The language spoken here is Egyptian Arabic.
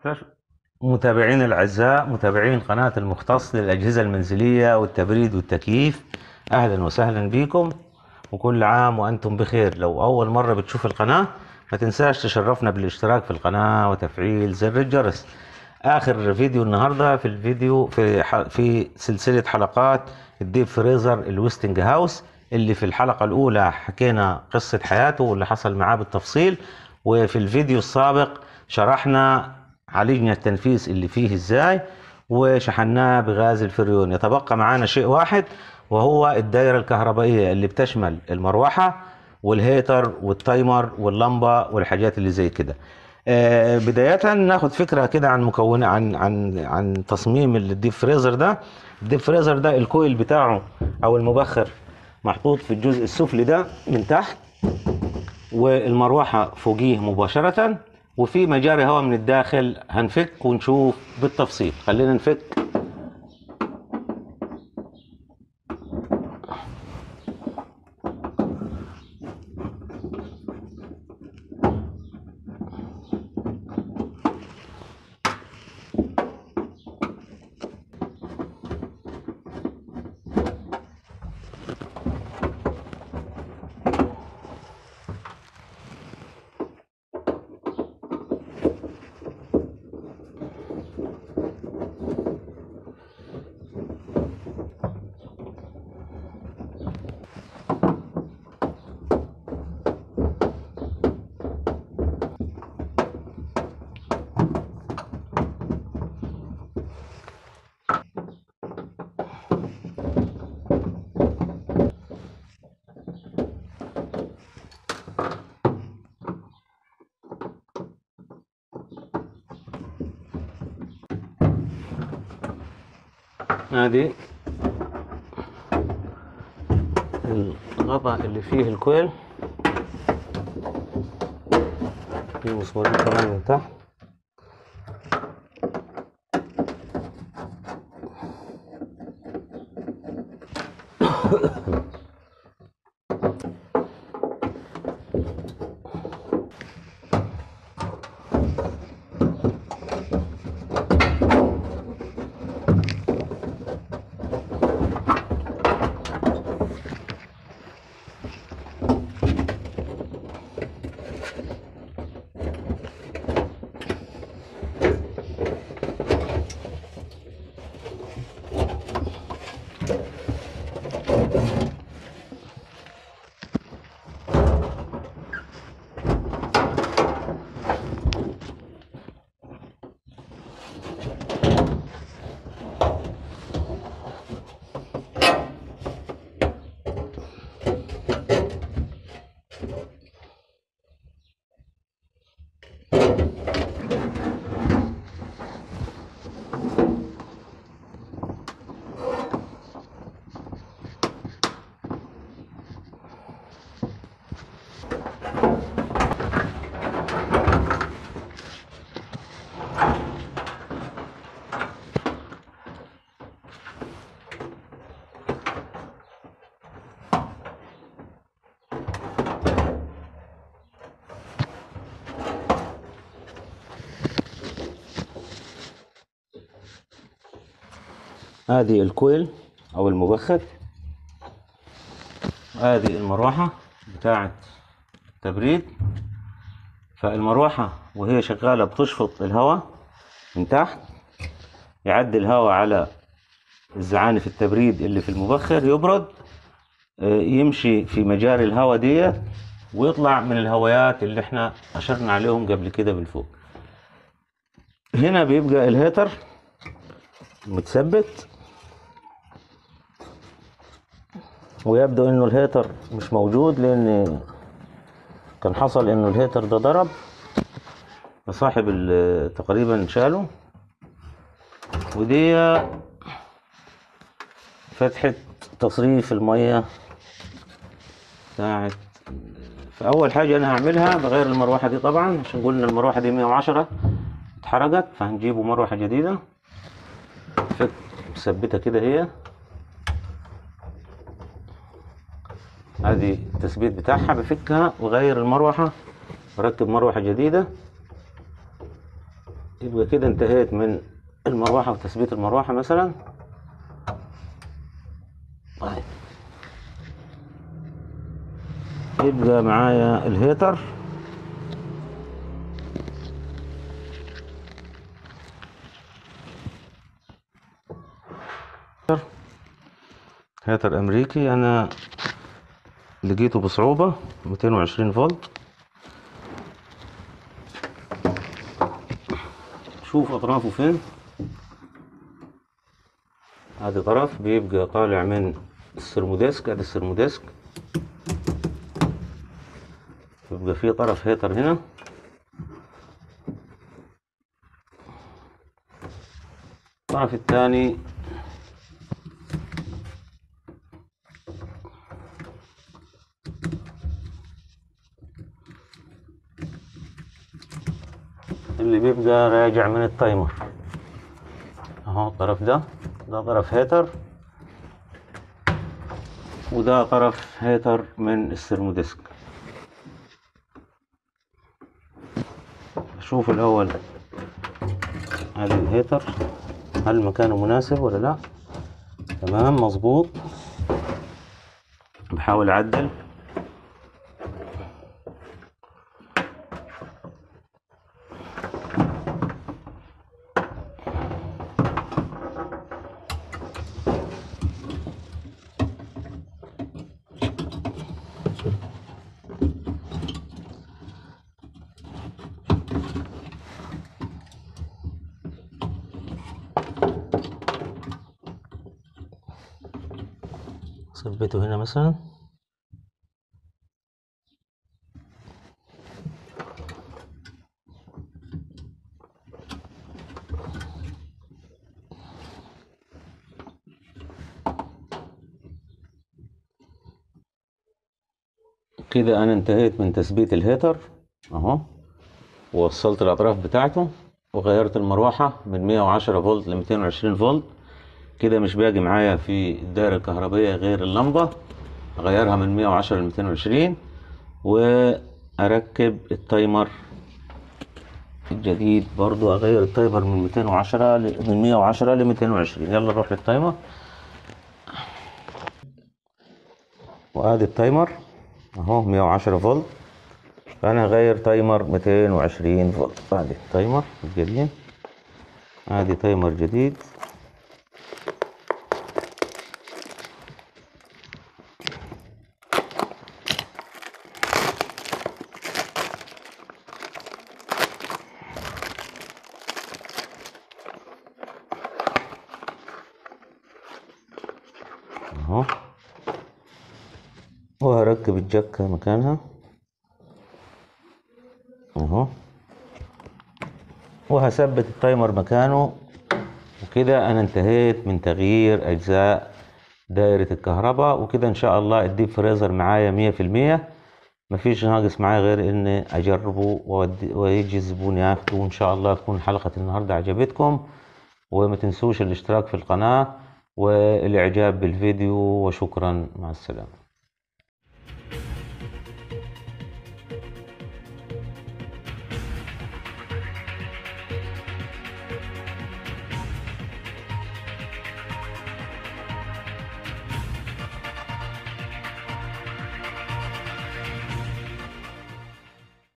متابعين الأعزاء متابعين قناة المختص للأجهزة المنزلية والتبريد والتكييف أهلا وسهلا بكم وكل عام وأنتم بخير لو أول مرة بتشوف القناة ما تنساش تشرفنا بالاشتراك في القناة وتفعيل زر الجرس آخر فيديو النهاردة في الفيديو في ح- في سلسلة حلقات الديب فريزر الويستنج هاوس اللي في الحلقة الأولى حكينا قصة حياته واللي حصل معاه بالتفصيل وفي الفيديو السابق شرحنا عالجنا التنفيس اللي فيه ازاي وشحناه بغاز الفريون يتبقى معانا شيء واحد وهو الدائرة الكهربائية اللي بتشمل المروحة والهيتر والتايمر واللمبة والحاجات اللي زي كده آه، بداية ناخد فكرة كده عن مكون عن عن عن تصميم الديب فريزر ده الديب فريزر ده الكويل بتاعه او المبخر محطوط في الجزء السفلي ده من تحت والمروحة فوقيه مباشرة وفي مجاري هواء من الداخل هنفك ونشوف بالتفصيل خلينا نفك ادي الغطاء اللي فيه الكويل في مسمارين كمان من تحت ادي الكويل او المبخر ادي المروحة بتاعة التبريد فالمروحة وهي شغالة بتشفط الهواء من تحت يعدي الهواء على الزعانف التبريد اللي في المبخر يبرد آه، يمشي في مجاري الهواء ديت ويطلع من الهوايات اللي احنا اشرنا عليهم قبل كده بالفوق هنا بيبقى الهيتر متثبت ويبدو انه الهيتر مش موجود لان كان حصل انه الهيتر ده ضرب فصاحب ال- تقريبا شاله ودي فتحة تصريف المية بتاعت فأول حاجة أنا هعملها بغير المروحة دي طبعا عشان قلنا المروحة دي 110 اتحرقت فهنجيبوا مروحة جديدة فك مثبتة كده هي ادي التثبيت بتاعها بفكها وغير المروحة بركب مروحة جديدة يبقى كده انتهيت من المروحة وتثبيت المروحة مثلا طيب يبقى معايا الهيتر هيتر امريكي انا لقيته بصعوبة 220 فولت شوف اطرافه فين هذا طرف بيبقى طالع من السرموديسك هذا السرموديسك يبقى في طرف هيتر هنا الطرف الثاني اللي بيبقى راجع من التايمر اهو الطرف ده ده طرف هيتر وده طرف هيتر من السيرموديسك شوف الاول هل الهيتر هل مكانه مناسب ولا لا تمام مظبوط بحاول اعدل ثبته هنا مثلا كده انا انتهيت من تثبيت الهيتر اهو ووصلت الاطراف بتاعته وغيرت المروحة من 110 فولت ل 220 فولت كده مش باقي معايا في الدائرة الكهربائية غير اللمبة اغيرها من 110 ل 220 واركب التايمر الجديد برضو اغير التايمر من 210 ل من 110 ل 220 يلا نروح للتايمر وادي التايمر اهو 110 فولت فانا هغير تايمر 220 فولت ادي التايمر الجديد ادي تايمر جديد اهو وهركب الجكة مكانها اهو وهثبت التايمر مكانه وكده انا انتهيت من تغيير اجزاء دائرة الكهرباء وكده ان شاء الله الديب فريزر معايا مية في المية مفيش ناقص معايا غير اني اجربه وأودي- ويجي الزبون ياخده وان شاء الله تكون حلقة النهاردة عجبتكم وما تنسوش الاشتراك في القناة والاعجاب بالفيديو وشكرا مع السلامة